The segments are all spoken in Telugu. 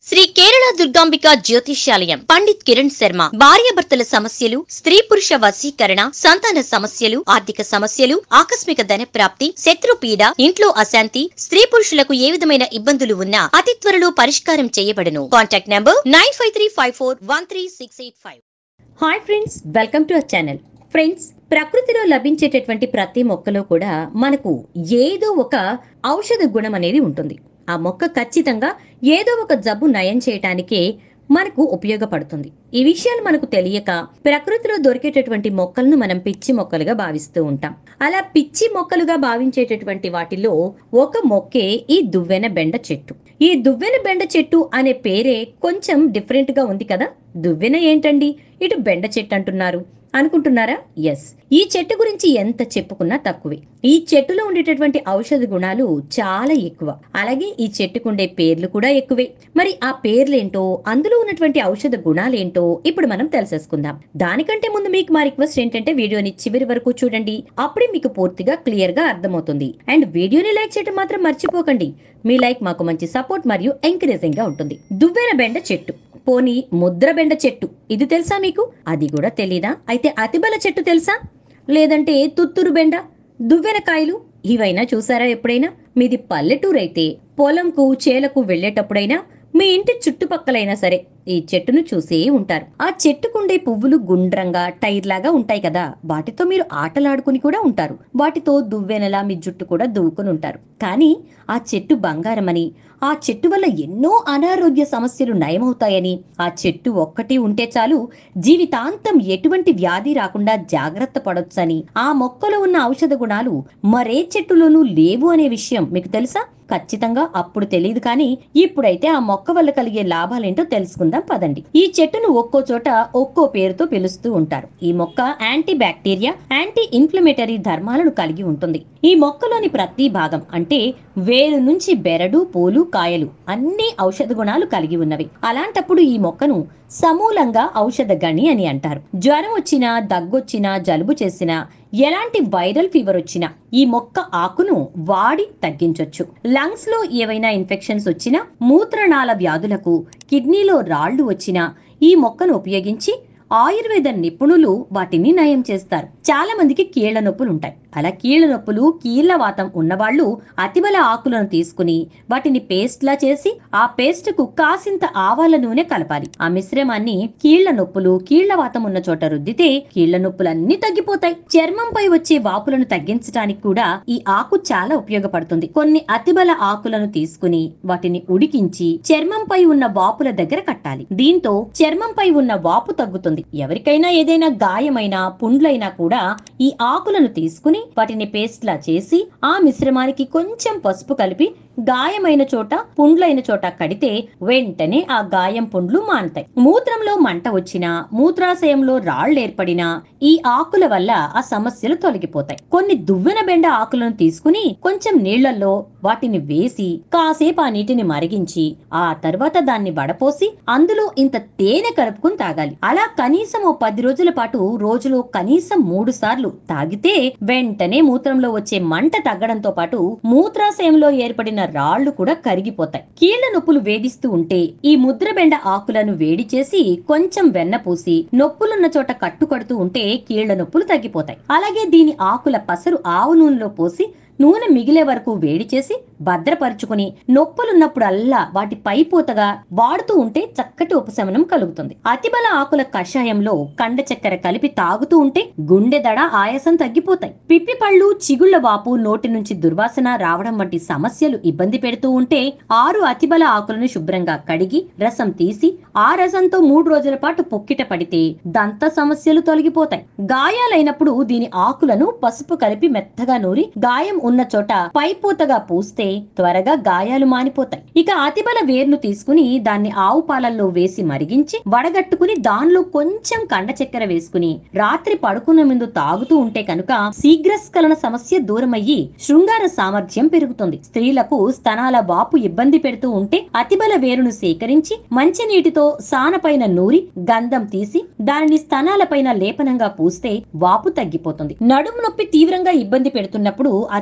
శ్రీ కేరళ దుర్గాంబిక జ్యోతిష్యాలయం పండిత్ కిరణ్ శర్మ భార్యాభర్తల సమస్యలు స్త్రీ పురుష వశీకరణ సంతాన సమస్యలు ఆర్థిక సమస్యలు ఆకస్మిక ధన ప్రాప్తి శత్రు పీడ ఇంట్లో అశాంతి స్త్రీ పురుషులకు ఏ విధమైన ఇబ్బందులు ఉన్నా అతి త్వరలో పరిష్కారం చేయబడును contact number nine five three five four one three six eight five hi friends welcome to our channel friends ప్రకృతిలో లభించేటటువంటి ప్రతి మొక్కలో కూడా మనకు ఏదో ఒక ఔషధ గుణం అనేది ఉంటుంది ఆ మొక్క ఖచ్చితంగా ఏదో ఒక జబ్బు నయం చేయటానికే మనకు ఉపయోగపడుతుంది ఈ విషయాలు మనకు తెలియక ప్రకృతిలో దొరికేటటువంటి మొక్కలను మనం పిచ్చి మొక్కలుగా భావిస్తూ ఉంటాం అలా పిచ్చి మొక్కలుగా భావించేటటువంటి వాటిలో ఒక మొక్కే ఈ దువ్వెన బెండ చెట్టు ఈ దువ్వెన బెండ చెట్టు అనే పేరే కొంచెం డిఫరెంట్ గా ఉంది కదా దువ్వెన ఏంటండి ఇటు బెండ చెట్టు అంటున్నారు అనుకుంటున్నారా ఎస్ ఈ చెట్టు గురించి ఎంత చెప్పుకున్నా తక్కువే ఈ చెట్టులో ఉండేటటువంటి ఔషధ గుణాలు చాలా ఎక్కువ అలాగే ఈ చెట్టుకుండే పేర్లు కూడా ఎక్కువే మరి ఆ పేర్లేంటో అందులో ఉన్నటువంటి ఔషధ గుణాలేంటో ఇప్పుడు మనం తెలిసేసుకుందాం దానికంటే ముందు మీకు మా రిక్వెస్ట్ ఏంటంటే వీడియోని చివరి వరకు చూడండి అప్పుడే మీకు పూర్తిగా క్లియర్ గా అర్థమవుతుంది అండ్ వీడియోని లైక్ చేయడం మాత్రం మర్చిపోకండి మీ లైక్ మాకు మంచి సపోర్ట్ మరియు ఎంకరేజింగ్ గా ఉంటుంది దువ్వెన బెండ చెట్టు పోనీ ముద్ర బెండ చెట్టు ఇది తెలుసా మీకు అది కూడా తెలీదా అయితే అతిబల చెట్టు తెలుసా లేదంటే తుత్తురు బెండ దువ్వెనకాయలు ఇవైనా చూసారా ఎప్పుడైనా మీది పల్లెటూరు అయితే పొలంకు చేలకు వెళ్ళేటప్పుడైనా మీ ఇంటి చుట్టుపక్కలైనా సరే ఈ చెట్టును చూసే ఉంటారు ఆ చెట్టుకుండే పువ్వులు గుండ్రంగా టైర్ లాగా ఉంటాయి కదా వాటితో మీరు ఆటలాడుకుని కూడా ఉంటారు వాటితో దువ్వెనలా మీ జుట్టు కూడా దువ్వుకుని ఉంటారు కానీ ఆ చెట్టు బంగారమని ఆ చెట్టు వల్ల ఎన్నో అనారోగ్య సమస్యలు నయమవుతాయని ఆ చెట్టు ఒక్కటి ఉంటే చాలు జీవితాంతం ఎటువంటి వ్యాధి రాకుండా జాగ్రత్త పడొచ్చని ఆ మొక్కలో ఉన్న ఔషధ గుణాలు మరే చెట్టులోనూ లేవు అనే విషయం మీకు తెలుసా ఖచ్చితంగా అప్పుడు తెలియదు కానీ ఇప్పుడైతే ఆ మొక్క వల్ల కలిగే లాభాలేంటో తెలుసుకుందాం పదండి ఈ చెట్టును ఒక్కో చోట ఒక్కో పేరుతో పిలుస్తూ ఉంటారు ఈ మొక్క యాంటీ బ్యాక్టీరియా యాంటీ ఇన్ఫ్లమేటరీ ధర్మాలను కలిగి ఉంటుంది ఈ మొక్కలోని ప్రతి భాగం అంటే వేరు నుంచి బెరడు పూలు కాయలు అన్ని ఔషధ గుణాలు కలిగి ఉన్నవి అలాంటప్పుడు ఈ మొక్కను సమూలంగా ఔషధ గణి అని అంటారు జ్వరం వచ్చినా దగ్గొచ్చినా జలుబు చేసినా ఎలాంటి వైరల్ ఫీవర్ వచ్చినా ఈ మొక్క ఆకును వాడి తగ్గించొచ్చు లంగ్స్ లో ఏవైనా ఇన్ఫెక్షన్స్ వచ్చినా మూత్రనాళ వ్యాధులకు కిడ్నీలో రాళ్లు వచ్చినా ఈ మొక్కను ఉపయోగించి ఆయుర్వేద నిపుణులు వాటిని నయం చేస్తారు చాలా మందికి కీళ్ల నొప్పులు ఉంటాయి అలా కీళ్ల నొప్పులు కీళ్ల వాతం ఉన్నవాళ్లు అతిబల ఆకులను తీసుకుని వాటిని పేస్ట్ లా చేసి ఆ పేస్ట్ కు కాసింత ఆవాల నూనె కలపాలి ఆ మిశ్రమాన్ని కీళ్ల నొప్పులు కీళ్ల వాతం ఉన్న చోట రుద్దితే కీళ్ల నొప్పులన్నీ తగ్గిపోతాయి చర్మంపై వచ్చే వాపులను తగ్గించడానికి కూడా ఈ ఆకు చాలా ఉపయోగపడుతుంది కొన్ని అతిబల ఆకులను తీసుకుని వాటిని ఉడికించి చర్మంపై ఉన్న వాపుల దగ్గర కట్టాలి దీంతో చర్మంపై ఉన్న వాపు తగ్గుతుంది ఎవరికైనా ఏదైనా గాయమైనా పుండ్లైనా కూడా ఈ ఆకులను తీసుకుని వాటిని పేస్ట్ లా చేసి ఆ మిశ్రమానికి కొంచెం పసుపు కలిపి గాయమైన చోట పుండ్లైన చోట కడితే వెంటనే ఆ గాయం పుండ్లు మానుతాయి మూత్రంలో మంట వచ్చినా మూత్రాశయంలో రాళ్ళు ఏర్పడినా ఈ ఆకుల వల్ల ఆ సమస్యలు తొలగిపోతాయి కొన్ని దువ్వెన బెండ ఆకులను తీసుకుని కొంచెం నీళ్లలో వాటిని వేసి కాసేపు ఆ నీటిని మరిగించి ఆ తర్వాత దాన్ని వడపోసి అందులో ఇంత తేనె కలుపుకుని తాగాలి అలా కనీసం ఓ పది రోజుల పాటు రోజులో కనీసం మూడు సార్లు తాగితే వెంటనే మూత్రంలో వచ్చే మంట తగ్గడంతో పాటు మూత్రాశయంలో ఏర్పడిన రాళ్లు కూడా కరిగిపోతాయి కీళ్ల నొప్పులు వేధిస్తూ ఉంటే ఈ ముద్రబెండ ఆకులను వేడి చేసి కొంచెం వెన్న పూసి నొప్పులున్న చోట కట్టు కడుతూ ఉంటే కీళ్ల నొప్పులు తగ్గిపోతాయి అలాగే దీని ఆకుల పసరు ఆవు నూనెలో పోసి నూనె మిగిలే వరకు వేడి చేసి భద్రపరుచుకుని నొప్పులున్నప్పుడల్లా వాటి పైపోతగా వాడుతూ ఉంటే చక్కటి ఉపశమనం కలుగుతుంది అతిబల ఆకుల కషాయంలో కండ చక్కెర కలిపి తాగుతూ ఉంటే గుండె దడ ఆయాసం తగ్గిపోతాయి పిప్పి పళ్ళు చిగుళ్ల వాపు నోటి నుంచి దుర్వాసన రావడం వంటి సమస్యలు ఇబ్బంది పెడుతూ ఉంటే ఆరు అతిబల ఆకులను శుభ్రంగా కడిగి రసం తీసి ఆ రసంతో మూడు రోజుల పాటు పొక్కిట పడితే దంత సమస్యలు తొలగిపోతాయి గాయాలైనప్పుడు దీని ఆకులను పసుపు కలిపి మెత్తగా నూరి గాయం ఉన్న చోట పైపూతగా పూస్తే త్వరగా గాయాలు మానిపోతాయి ఇక అతిబల వేర్ను తీసుకుని దాన్ని ఆవు పాలల్లో వేసి మరిగించి వడగట్టుకుని దానిలో కొంచెం కండ చక్కెర వేసుకుని రాత్రి పడుకునే ముందు తాగుతూ ఉంటే కనుక శీఘ్రస్ఖలన సమస్య దూరమయ్యి శృంగార సామర్థ్యం పెరుగుతుంది స్త్రీలకు స్తనాల వాపు ఇబ్బంది పెడుతూ ఉంటే అతిబల వేరును సేకరించి మంచి నీటితో సానపైన నూరి గంధం తీసి దానిని స్తనాలపైన లేపనంగా పూస్తే వాపు తగ్గిపోతుంది నడుము నొప్పి తీవ్రంగా ఇబ్బంది పెడుతున్నప్పుడు అతిబల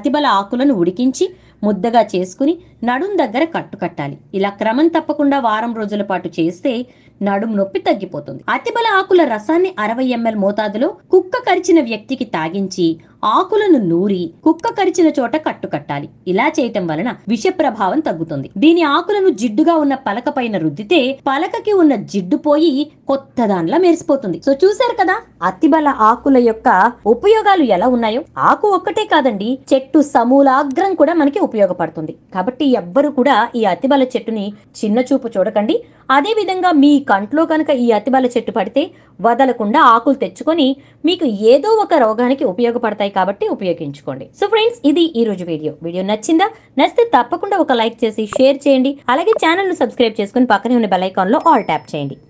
అతిబల ఆకులను ఉడికించి ముద్దగా చేసుకుని నడుం దగ్గర కట్టు కట్టాలి ఇలా క్రమం తప్పకుండా వారం రోజుల పాటు చేస్తే నడుము నొప్పి తగ్గిపోతుంది అతిబల ఆకుల రసాన్ని అరవై ఎంఎల్ మోతాదులో కుక్క కరిచిన వ్యక్తికి తాగించి ఆకులను నూరి కుక్క కరిచిన చోట కట్టు కట్టాలి ఇలా చేయటం వలన విష ప్రభావం తగ్గుతుంది దీని ఆకులను జిడ్డుగా ఉన్న పలక పైన రుద్దితే పలకకి ఉన్న జిడ్డు పోయి కొత్త దానిలా మెరిసిపోతుంది సో చూశారు కదా అతిబల ఆకుల యొక్క ఉపయోగాలు ఎలా ఉన్నాయో ఆకు ఒక్కటే కాదండి చెట్టు సమూలాగ్రం కూడా మనకి ఉపయోగపడుతుంది కాబట్టి ఎవ్వరు కూడా ఈ అతిబల చెట్టుని చిన్న చూపు చూడకండి అదే విధంగా మీ కంట్లో కనుక ఈ అతిబల చెట్టు పడితే వదలకుండా ఆకులు తెచ్చుకొని మీకు ఏదో ఒక రోగానికి ఉపయోగపడతాయి కాబట్టి ఉపయోగించుకోండి సో ఫ్రెండ్స్ ఇది ఈ రోజు వీడియో వీడియో నచ్చిందా నచ్చితే తప్పకుండా ఒక లైక్ చేసి షేర్ చేయండి అలాగే ఛానల్ ను సబ్స్క్రైబ్ చేసుకుని పక్కనే ఉన్న బెల్ ఐకాన్ లో ఆల్ ట్యాప్ చేయండి